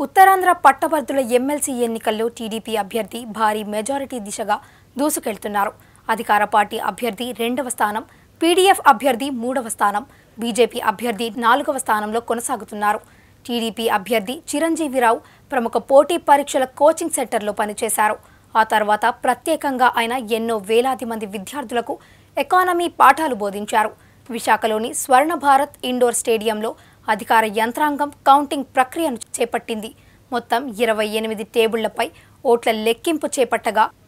ఉత్తరాంధ్ర పట్టభద్రుల ఎమ్మెల్సీ ఎన్నికల్లో టీడీపీ అభ్యర్థి భారీ మెజారిటీ దిశగా దూసుకెళ్తున్నారు అధికార పార్టీ అభ్యర్థి రెండవ స్థానం పీడీఎఫ్ అభ్యర్థి మూడవ స్థానం బీజేపీ అభ్యర్థి నాలుగవ స్థానంలో కొనసాగుతున్నారు టీడీపీ అభ్యర్థి చిరంజీవిరావు ప్రముఖ పోటీ పరీక్షల కోచింగ్ సెంటర్లో పనిచేశారు ఆ తర్వాత ప్రత్యేకంగా ఆయన ఎన్నో వేలాది మంది విద్యార్థులకు ఎకానమీ పాఠాలు బోధించారు విశాఖలోని స్వర్ణ భారత్ ఇండోర్ స్టేడియంలో అధికార యంత్రాంగం కౌంటింగ్ ప్రక్రియను చేపట్టింది మొత్తం ఇరవై ఎనిమిది టేబుళ్లపై ఓట్ల లెక్కింపు చేపట్టగా